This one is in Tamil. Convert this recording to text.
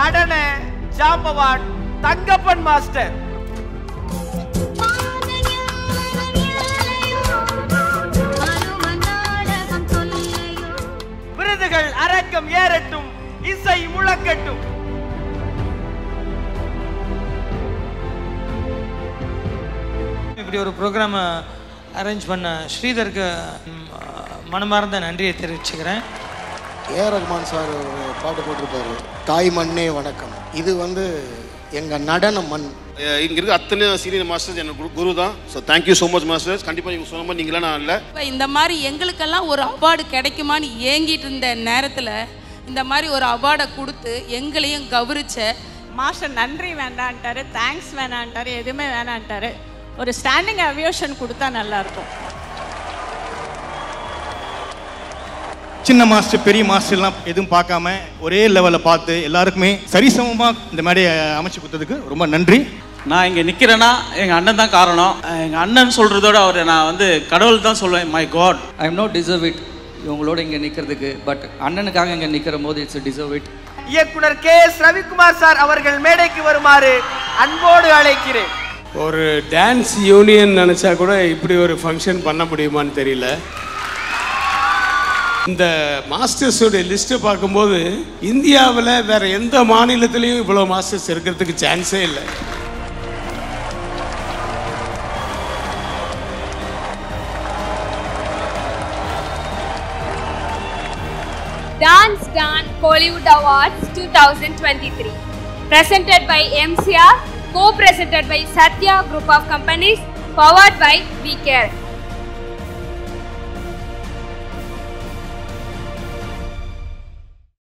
நடன ஜாம்பவான் தங்கப்பன் மாஸ்டர் விருதுகள் அரக்கம் ஏறட்டும் இசை முழக்கட்டும் இப்படி ஒரு ப்ரோக்ராமை அரேஞ்ச் பண்ண ஸ்ரீதருக்கு ம், மனமார்ந்த நன்றியை தெரிவிச்சுக்கிறேன் ஏ ரஹ்மான் சார் ஒரு பாட்டு போட்டிருப்பாரு தாய் மண்ணே வணக்கம் இது வந்து எங்கள் நடன மண் அஹ் இங்க இருக்க அத்தனை சீனியர் மாஸ்டர்ஸ் எனக்கு குரு- குரு தான் so thank you so much masters கண்டிப்பாக நீங்கள் சொன்ன மாதிரி நீங்களாம் நான் இல்லை இப்போ இந்த மாதிரி எங்களுக்கெல்லாம் ஒரு அவார்டு கிடைக்குமான்னு ஏங்கிட்டு இருந்த நேரத்தில் இந்த மாதிரி ஒரு அவார்டை கொடுத்து எங்களையும் கௌரிச்ச மாஸ்டர் நன்றி வேண்டான்ட்டாரு தேங்க்ஸ் வேணான்ட்டாரு எதுவுமே வேணான்ட்டாரு ஒரு ஸ்டாண்டிங் அவியோஷன் கொடுத்தா நல்லா இருக்கும் சின்ன மாஸ்டர் பெரிய மாஸ்டர்லாம் எதுவும் பார்க்காம ஒரே லெவலில் பார்த்து எல்லாருக்குமே சரிசமமாக இந்த மேடையை அமைச்சு கொடுத்ததுக்கு ரொம்ப நன்றி நான் இங்கே நிற்கிறேன்னா எங்கள் அண்ணன் தான் காரணம் எங்கள் அண்ணன் சொல்கிறதோட அவரை நான் வந்து கடவுள் தான் சொல்லுவேன் my god I am not deserve it இவங்களோட இங்கே நிற்கிறதுக்கு பட் அண்ணனுக்காக இங்கே நிற்கிற போது இட்ஸ் டிசர்வ் இட் இயக்குனர் கே எஸ் ரவிக்குமார் சார் அவர்கள் மேடைக்கு வருமாறு அன்போடு அழைக்கிறேன் ஒரு டான்ஸ் யூனியன் நினச்சா கூட இப்படி ஒரு ஃபங்க்ஷன் பண்ண முடியுமான்னு தெரியல இந்த மாஸ்டர்ஸோடைய லிஸ்ட்டை பார்க்கும்போது இந்தியாவில் வேற எந்த மாநிலத்திலையும் இவ்வளோ மாஸ்டர்ஸ் இருக்கிறதுக்கு சான்ஸே இல்லை Dance Dance Hollywood Awards 2023. Presented by MCR, co-presented by Satya Group of Companies, powered by We Care.